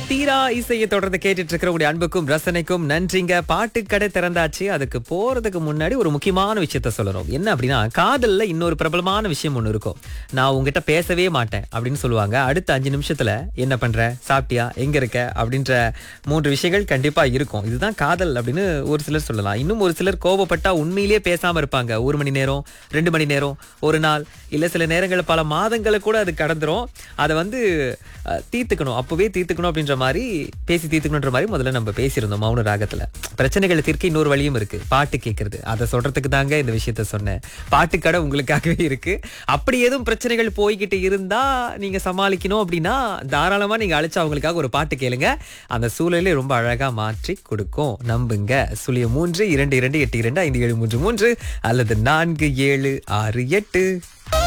தீரா இசையை தொடர்ந்து கேட்டுட்டு இருக்கிறவங்களுடைய அன்புக்கும் ரசனைக்கும் நன்றிங்க பாட்டு கடை திறந்தாச்சு அதுக்கு போறதுக்கு முன்னாடி ஒரு முக்கியமான விஷயத்த சொல்லணும் என்ன அப்படின்னா காதல்ல இன்னொரு பிரபலமான விஷயம் ஒண்ணு இருக்கும் நான் உங்ககிட்ட பேசவே மாட்டேன் அப்படின்னு சொல்லுவாங்க அடுத்த அஞ்சு நிமிஷத்துல என்ன பண்ற சாப்பிட்டியா எங்க இருக்க அப்படின்ற மூன்று விஷயங்கள் கண்டிப்பா இருக்கும் இதுதான் காதல் அப்படின்னு ஒரு சிலர் சொல்லலாம் இன்னும் ஒரு சிலர் கோபப்பட்டா உண்மையிலேயே பேசாம இருப்பாங்க ஒரு மணி நேரம் ரெண்டு மணி நேரம் ஒரு நாள் இல்ல சில நேரங்களில் பல மாதங்களை கூட அது கடந்துரும் அதை வந்து அஹ், தீர்த்துக்கணும் அப்பவே தீர்த்துக்கணும் அப்படின்ற மாதிரி பேசி தீர்த்துக்கணுன்ற மாதிரி முதல்ல நம்ம பேசியிருந்தோம் மௌன ராகத்துல பிரச்சனைகளை தீர்க்க இன்னொரு வழியும் இருக்கு பாட்டு கேட்கறது அதை சொல்றதுக்கு தாங்க இந்த விஷயத்த சொன்னேன் பாட்டு கடை உங்களுக்காகவே இருக்கு அப்படி எதுவும் பிரச்சனைகள் போய்கிட்டு இருந்தா நீங்க சமாளிக்கணும் அப்படின்னா தாராளமா நீங்க அழைச்சு அவங்களுக்காக ஒரு பாட்டு கேளுங்க அந்த சூழலை ரொம்ப அழகா மாற்றி கொடுக்கும் நம்புங்க சுழிய மூன்று இரண்டு இரண்டு எட்டு இரண்டு ஐந்து ஏழு மூன்று மூன்று அல்லது நான்கு ஏழு ஆறு எட்டு